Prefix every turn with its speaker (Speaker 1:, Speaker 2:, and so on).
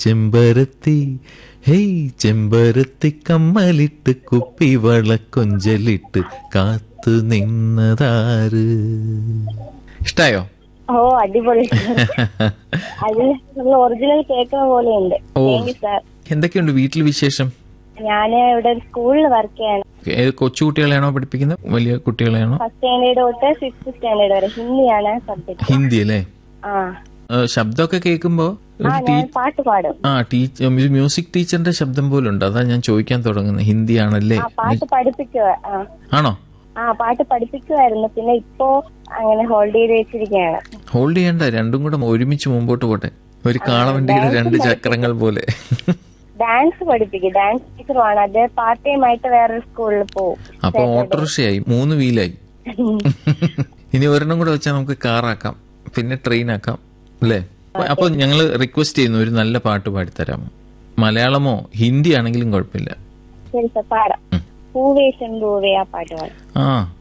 Speaker 1: ചെമ്പരത്തി ഹേയ് ചെമ്പരത്തി കമ്മലിട്ട് കുപ്പിവള കൊഞ്ചലിട്ട് കാത്തു നിന്നതാര് ഇഷ്ടായോ
Speaker 2: ഓ അടിപൊളി അത് നമ്മൾ ഒറിജിനൽ കേൾക്കുന്ന പോലെയുണ്ട്
Speaker 1: ഓ.
Speaker 2: താങ്ക് യു സാർ
Speaker 1: എന്തൊക്കെയുണ്ട് വീട്ടിൽ വിശേഷം
Speaker 2: ഞാൻ ഇവിടെ ഒരു സ്കൂളിൽ വർക്ക് ചെയ്യാണ്
Speaker 1: ഏത് കൊച്ചുകുട്ടികളെയാണോ പഠിപ്പിക്കുന്നത് വലിയ കുട്ടികളെയാണോ
Speaker 2: ഫസ്റ്റ് സ്റ്റാൻഡേർഡ് തൊട്ട് ഫിഫ്ത് സ്റ്റാൻഡേർഡ് വരെ ഹിന്ദിയാണ് സബ്ജക്ട്
Speaker 1: ഹിന്ദി അല്ലേ
Speaker 2: ആ
Speaker 1: ഏ, ശബ്ദമൊക്കെ കേൾക്കുമ്പോ
Speaker 2: ആ
Speaker 1: ഒരു ടീ
Speaker 2: ഞാൻ പാട്ട് പാടും
Speaker 1: ആ ടീച്ചർ മ്യൂസിക് ടീച്ചറിന്റെ ശബ്ദം പോലും ഉണ്ട് അതാ ഞാൻ ചോദിക്കാൻ തുടങ്ങുന്നത് ഹിന്ദി ആണല്ലേ
Speaker 2: ആ പാട്ട് പഠിപ്പിക്കുക ആ
Speaker 1: ആണോ
Speaker 2: ആ പാട്ട് പഠിപ്പിക്കുമായിരുന്നു പിന്നെ ഇപ്പോ അങ്ങനെ ഹോൾഡ് ചെയ്ത് വെച്ചിരിക്കുകയാണ്
Speaker 1: ഹോൾഡ് ചെയ്യണ്ട രണ്ടും കൂടെ ഒരുമിച്ച് മുമ്പോട്ട് പോട്ടെ ഒരു കാളവണ്ടിയുടെ രണ്ട് ചക്രങ്ങൾ പോലെ
Speaker 2: ഡാൻസ് പഠിപ്പിക്കും ഡാൻസ് ടീച്ചറുമാണ് അത് പാർട്ട് ടൈം ആയിട്ട് വേറൊരു സ്കൂളിൽ പോകും
Speaker 1: അപ്പൊ ഓട്ടോറിക്ഷയായി മൂന്ന് വീലായി ഇനി ഒരെണ്ണം കൂടെ വെച്ചാൽ നമുക്ക് കാറാക്കാം പിന്നെ ട്രെയിൻ ആക്കാം അല്ലേ അപ്പൊ ഞങ്ങള് റിക്വസ്റ്റ് ചെയ്യുന്നു ഒരു നല്ല പാട്ട് പാടിത്തരാമോ മലയാളമോ ഹിന്ദി ആണെങ്കിലും കുഴപ്പമില്ല
Speaker 2: ശരി സാർ പാടാം പൂവേ ചെമ്പൂവേ ആ പാട്ട് പാടാം
Speaker 1: ആ